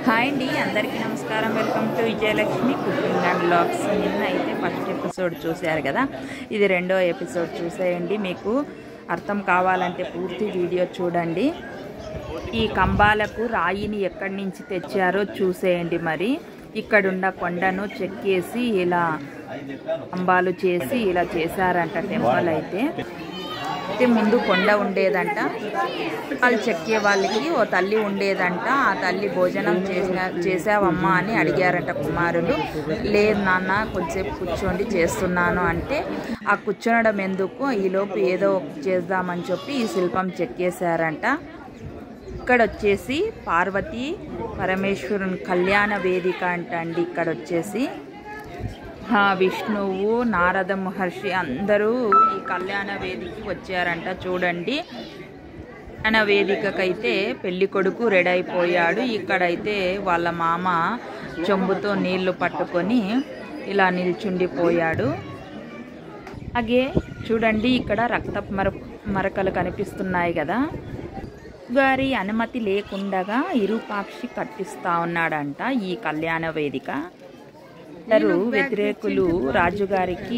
hi అండి అందరికీ నమస్కారం welcome to Vijayalakshmi cooking and blogs నిన్న అయితే ఫస్ట్ ఎపిసోడ్ చూశారు కదా ఇది రెండో ఎపిసోడ్ చూసేయండి మీకు అర్థం కావాలంటే పూర్తి వీడియో చూడండి ఈ కంబాలకు రాయిని ఎక్కడి నుంచి తెచ్చారో చూసేయండి మరి ఇక్కడున్న కొండను చెక్కేసి ఇలా కంబాలు చేసి ఇలా చేశారంట టెంపుల్ అయితే అయితే ముందు కొండ ఉండేదంట వాళ్ళు చెక్కే వాళ్ళకి ఓ తల్లి ఉండేదంట ఆ తల్లి భోజనం చేసిన చేసావమ్మా అని అడిగారంట కుమారులు లేదు నాన్న కొంచెంసేపు కూర్చోండి చేస్తున్నాను అంటే ఆ కూర్చోనడం ఎందుకు ఈలోపు ఏదో ఒకటి చేద్దామని చెప్పి ఈ శిల్పం చెక్కేశారంట ఇక్కడ వచ్చేసి పార్వతి పరమేశ్వరుని కళ్యాణ వేదిక అంట అండి ఇక్కడ వచ్చేసి ఆ, విష్ణువు నారద మహర్షి అందరూ ఈ కళ్యాణ వేదికకి వచ్చారంట చూడండి కళ్యాణ వేదికకైతే పెళ్లి కొడుకు రెడీ అయిపోయాడు ఇక్కడైతే వాళ్ళ మామ చెంబుతో నీళ్లు పట్టుకొని ఇలా నిల్చుండిపోయాడు అలాగే చూడండి ఇక్కడ రక్త మర మరకలు కనిపిస్తున్నాయి కదా గారి అనుమతి లేకుండగా ఇరుపాక్షి కట్టిస్తా ఉన్నాడంట ఈ కళ్యాణ వేదిక ఇద్దరు వ్యతిరేకులు రాజుగారికి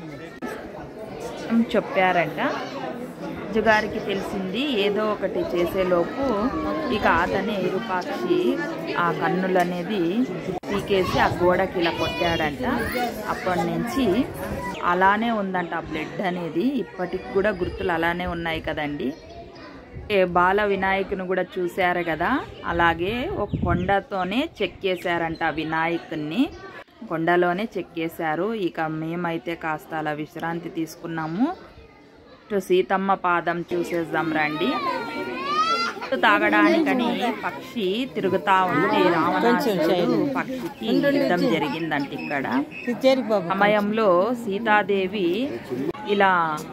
చెప్పారంట రాజుగారికి తెలిసింది ఏదో ఒకటి చేసేలోపు ఇక అతనే ఇరుపాక్షి ఆ కన్నులు అనేది పీకేసి ఆ గోడకి ఇలా కొట్టాడంట అప్పటి నుంచి అలానే ఉందంట ఆ బ్లడ్ అనేది ఇప్పటికి కూడా గుర్తులు అలానే ఉన్నాయి కదండి ఏ బాల వినాయకుని కూడా చూశారు కదా అలాగే ఒక కొండతోనే చెక్కేశారంట ఆ వినాయకుని కొండలోనే చెక్కేశారు ఇక మేమైతే కాస్త అలా విశ్రాంతి తీసుకున్నాము ఇటు సీతమ్మ పాదం చూసేద్దాం రండి ఇటు తాగడానికని పక్షి తిరుగుతా ఉంటే రావణాసురుడు పక్షికి యుద్ధం జరిగిందంట ఇక్కడ సమయంలో సీతాదేవి ఇలా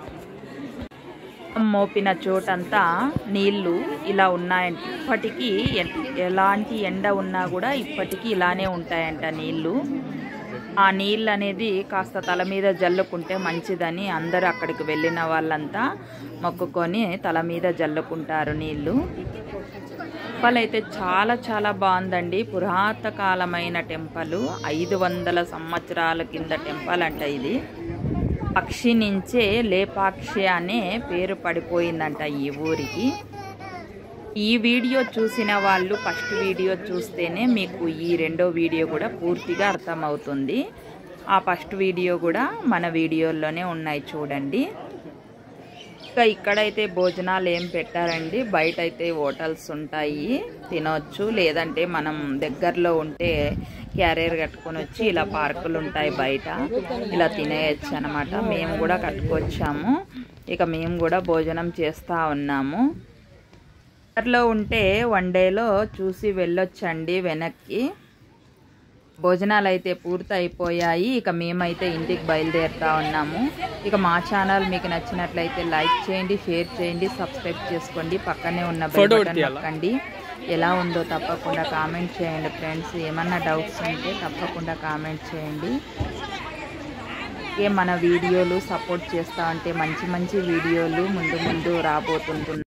మోపిన చోటంతా నీళ్లు ఇలా ఉన్నాయంట ఇప్పటికీ ఎ- ఎలాంటి ఎండ ఉన్నా కూడా ఇప్పటికీ ఇలానే ఉంటాయంట నీళ్లు ఆ నీళ్ళు అనేది కాస్త తల మీద జల్లుకుంటే మంచిదని అందరూ అక్కడికి వెళ్ళిన వాళ్ళంతా మొక్కుకొని తల మీద జల్లుకుంటారు నీళ్లు టెంపల్ అయితే చాలా చాలా బాగుందండి పురాతకాలమైన టెంపల్ ఐదు వందల సంవత్సరాల కింద టెంపల్ అంట ఇది పక్షి నుంచే లేపాక్షి అనే పేరు పడిపోయిందంట ఈ ఊరికి ఈ వీడియో చూసిన వాళ్ళు ఫస్ట్ వీడియో చూస్తేనే మీకు ఈ రెండో వీడియో కూడా పూర్తిగా అర్థమవుతుంది ఆ ఫస్ట్ వీడియో కూడా మన వీడియోల్లోనే ఉన్నాయి చూడండి ఇంకా ఇక్కడైతే భోజనాలు ఏం పెట్టారండి బయట అయితే హోటల్స్ ఉంటాయి తినొచ్చు లేదంటే మనం దగ్గరలో ఉంటే క్యారియర్ కట్టుకొని వచ్చి ఇలా పార్కులు ఉంటాయి బయట ఇలా తినేయచ్చు అనమాట మేము కూడా కట్టుకొచ్చాము ఇక మేము కూడా భోజనం చేస్తూ ఉన్నాము దగ్గరలో ఉంటే వన్ డేలో చూసి వెళ్ళొచ్చండి వెనక్కి భోజనాలు అయితే పూర్తి అయిపోయాయి ఇక మేమైతే ఇంటికి బయలుదేరుతా ఉన్నాము ఇక మా ఛానల్ మీకు నచ్చినట్లయితే లైక్ చేయండి షేర్ చేయండి సబ్స్క్రైబ్ చేసుకోండి పక్కనే ఉన్న బెల్ బటన్ నొక్కండి ఎలా ఉందో తప్పకుండా కామెంట్ చేయండి ఫ్రెండ్స్ ఏమన్నా డౌట్స్ ఉంటే తప్పకుండా కామెంట్ చేయండి ఏ మన వీడియోలు సపోర్ట్ చేస్తా ఉంటే మంచి మంచి వీడియోలు ముందు ముందు రాబోతుంటున్నాయి